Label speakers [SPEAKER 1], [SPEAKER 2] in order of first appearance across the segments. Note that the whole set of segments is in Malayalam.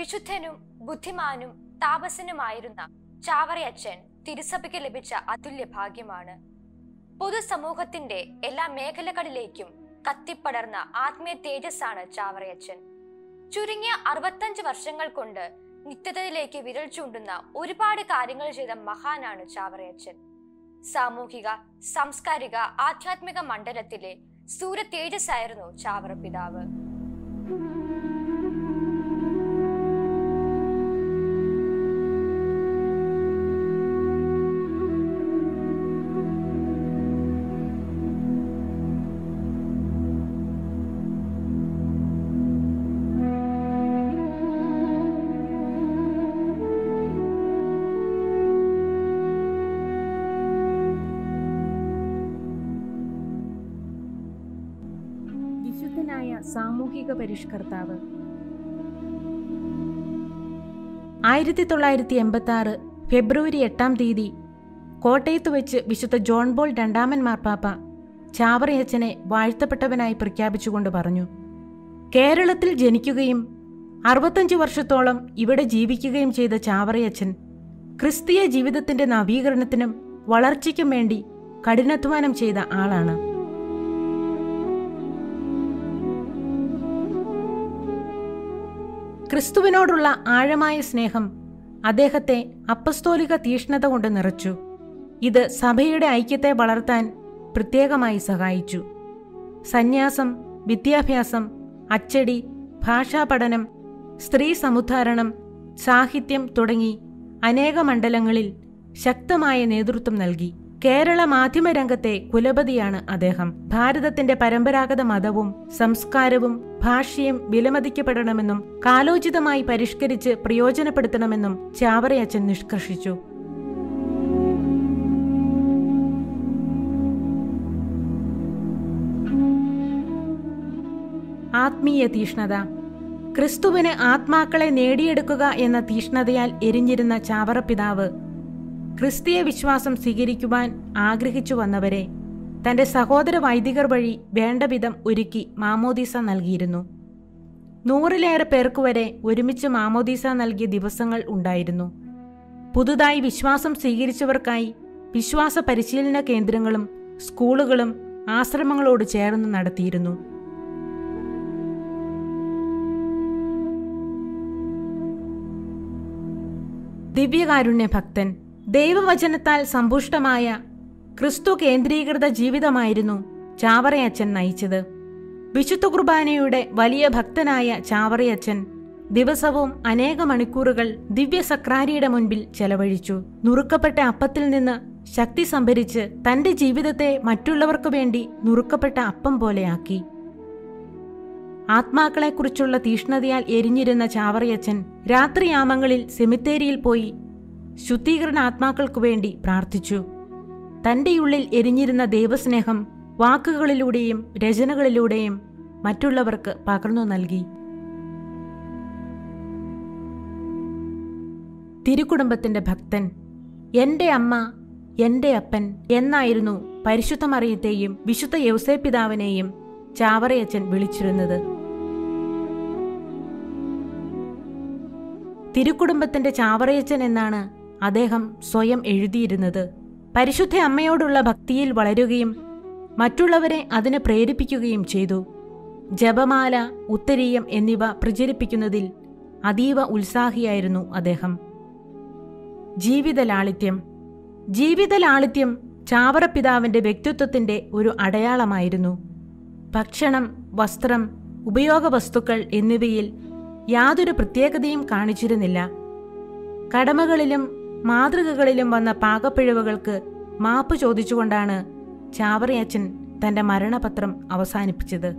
[SPEAKER 1] വിശുദ്ധനും ബുദ്ധിമാനും താപസനുമായിരുന്ന ചാവറയച്ചൻ തിരുസഭയ്ക്ക് ലഭിച്ച അതുല്യ ഭാഗ്യമാണ് പൊതുസമൂഹത്തിന്റെ എല്ലാ മേഖലകളിലേക്കും കത്തിപ്പടർന്ന ആത്മീയ തേജസ്സാണ് ചാവറയച്ചൻ ചുരുങ്ങിയ അറുപത്തഞ്ച് വർഷങ്ങൾ കൊണ്ട് നിത്യതയിലേക്ക് വിരൽ ചൂണ്ടുന്ന ഒരുപാട് കാര്യങ്ങൾ ചെയ്ത മഹാനാണ് ചാവറയച്ചൻ സാമൂഹിക സാംസ്കാരിക ആധ്യാത്മിക മണ്ഡലത്തിലെ സൂര്യ തേജസ്സായിരുന്നു ചാവറ പിതാവ്
[SPEAKER 2] വിശുദ്ധനായ സാമൂഹിക പരിഷ്കർത്താവ് ആയിരത്തി തൊള്ളായിരത്തി എൺപത്തി ആറ് ഫെബ്രുവരി എട്ടാം തീയതി കോട്ടയത്ത് വെച്ച് വിശുദ്ധ ജോൺ ബോൾ രണ്ടാമൻ മാർപ്പാപ്പ ചാവറയച്ചനെ വാഴ്ത്തപ്പെട്ടവനായി പ്രഖ്യാപിച്ചുകൊണ്ട് പറഞ്ഞു കേരളത്തിൽ ജനിക്കുകയും അറുപത്തഞ്ച് വർഷത്തോളം ഇവിടെ ജീവിക്കുകയും ചെയ്ത ചാവറയച്ചൻ ക്രിസ്തീയ ജീവിതത്തിന്റെ നവീകരണത്തിനും വളർച്ചയ്ക്കും വേണ്ടി കഠിനാധ്വാനം ചെയ്ത ആളാണ് ക്രിസ്തുവിനോടുള്ള ആഴമായ സ്നേഹം അദ്ദേഹത്തെ അപ്പസ്തോലിക തീഷ്ണത കൊണ്ട് നിറച്ചു ഇത് സഭയുടെ ഐക്യത്തെ വളർത്താൻ പ്രത്യേകമായി സഹായിച്ചു സന്യാസം വിദ്യാഭ്യാസം അച്ചടി ഭാഷാ പഠനം സ്ത്രീ സമുദ്ധാരണം സാഹിത്യം തുടങ്ങി അനേക മണ്ഡലങ്ങളിൽ ശക്തമായ നേതൃത്വം നൽകി കേരള മാധ്യമരംഗത്തെ കുലപതിയാണ് അദ്ദേഹം ഭാരതത്തിന്റെ പരമ്പരാഗത മതവും സംസ്കാരവും ഭാഷയും വിലമതിക്കപ്പെടണമെന്നും കാലോചിതമായി പരിഷ്കരിച്ച് പ്രയോജനപ്പെടുത്തണമെന്നും ചാവറയച്ചൻ നിഷ്കർഷിച്ചു ആത്മീയ തീഷ്ണത ക്രിസ്തുവിന് ആത്മാക്കളെ നേടിയെടുക്കുക എന്ന തീഷ്ണതയാൽ എരിഞ്ഞിരുന്ന ചാവറപ്പിതാവ് ക്രിസ്തീയ വിശ്വാസം സ്വീകരിക്കുവാൻ ആഗ്രഹിച്ചു വന്നവരെ തന്റെ സഹോദര വൈദികർ വഴി വേണ്ടവിധം ഒരുക്കി മാമോദീസ നൽകിയിരുന്നു നൂറിലേറെ പേർക്ക് വരെ ഒരുമിച്ച് മാമോദീസ നൽകിയ ദിവസങ്ങൾ ഉണ്ടായിരുന്നു പുതുതായി വിശ്വാസം സ്വീകരിച്ചവർക്കായി വിശ്വാസ പരിശീലന കേന്ദ്രങ്ങളും സ്കൂളുകളും ആശ്രമങ്ങളോട് ചേർന്ന് നടത്തിയിരുന്നു ദിവ്യകാരുണ്യ ഭക്തൻ ദൈവവചനത്താൽ സമ്പുഷ്ടമായ ക്രിസ്തു കേന്ദ്രീകൃത ജീവിതമായിരുന്നു ചാവറയച്ചൻ നയിച്ചത് വിശുദ്ധ കുർബാനയുടെ വലിയ ഭക്തനായ ചാവറയച്ചൻ ദിവസവും അനേക മണിക്കൂറുകൾ ദിവ്യ സക്രാരിയുടെ മുൻപിൽ ചെലവഴിച്ചു നുറുക്കപ്പെട്ട അപ്പത്തിൽ നിന്ന് ശക്തി സംഭരിച്ച് തന്റെ ജീവിതത്തെ മറ്റുള്ളവർക്കു വേണ്ടി നുറുക്കപ്പെട്ട അപ്പം പോലെയാക്കി ആത്മാക്കളെക്കുറിച്ചുള്ള തീഷ്ണതയാൽ എരിഞ്ഞിരുന്ന ചാവറയച്ചൻ രാത്രിയാമങ്ങളിൽ സെമിത്തേരിയിൽ പോയി ശുദ്ധീകരണ ആത്മാക്കൾക്കു വേണ്ടി പ്രാർത്ഥിച്ചു തന്റെ ഉള്ളിൽ എരിഞ്ഞിരുന്ന ദൈവസ്നേഹം വാക്കുകളിലൂടെയും രചനകളിലൂടെയും മറ്റുള്ളവർക്ക് പകർന്നു നൽകി തിരുക്കുടുംബത്തിന്റെ ഭക്തൻ എന്റെ അമ്മ എന്റെ അപ്പൻ എന്നായിരുന്നു പരിശുദ്ധ മറിയത്തെയും വിശുദ്ധ യൗസേപ്പിതാവിനെയും ചാവറയച്ചൻ വിളിച്ചിരുന്നത് തിരുക്കുടുംബത്തിന്റെ ചാവറയച്ചൻ എന്നാണ് അദ്ദേഹം സ്വയം എഴുതിയിരുന്നത് പരിശുദ്ധ അമ്മയോടുള്ള ഭക്തിയിൽ വളരുകയും മറ്റുള്ളവരെ അതിന് പ്രേരിപ്പിക്കുകയും ചെയ്തു ജപമാല ഉത്തരീയം എന്നിവ പ്രചരിപ്പിക്കുന്നതിൽ അതീവ ഉത്സാഹിയായിരുന്നു അദ്ദേഹം ജീവിത ലാളിത്യം ജീവിത ലാളിത്യം ചാവറപ്പിതാവിന്റെ വ്യക്തിത്വത്തിന്റെ ഒരു അടയാളമായിരുന്നു ഭക്ഷണം വസ്ത്രം ഉപയോഗവസ്തുക്കൾ എന്നിവയിൽ യാതൊരു പ്രത്യേകതയും കാണിച്ചിരുന്നില്ല കടമകളിലും മാതൃകകളിലും വന്ന പാകപ്പിഴവുകൾക്ക് മാപ്പ് ചോദിച്ചുകൊണ്ടാണ് ചാവറയച്ചൻ തന്റെ മരണപത്രം അവസാനിപ്പിച്ചത്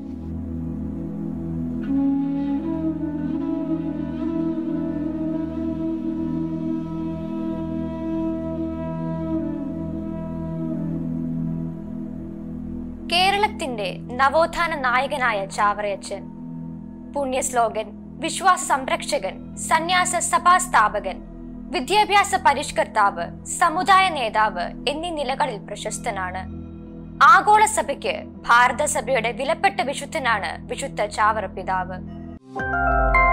[SPEAKER 1] കേരളത്തിന്റെ നവോത്ഥാന നായകനായ ചാവറയച്ചൻ പുണ്യ സ്ലോഗൻ വിശ്വാസ സംരക്ഷകൻ സന്യാസ സഭാ സ്ഥാപകൻ വിദ്യാഭ്യാസ പരിഷ്കർത്താവ് സമുദായ നേതാവ് എന്നീ നിലകളിൽ പ്രശസ്തനാണ് ആഗോള സഭയ്ക്ക് ഭാരതസഭയുടെ വിലപ്പെട്ട വിശുദ്ധനാണ് വിശുദ്ധ ചാവറ പിതാവ്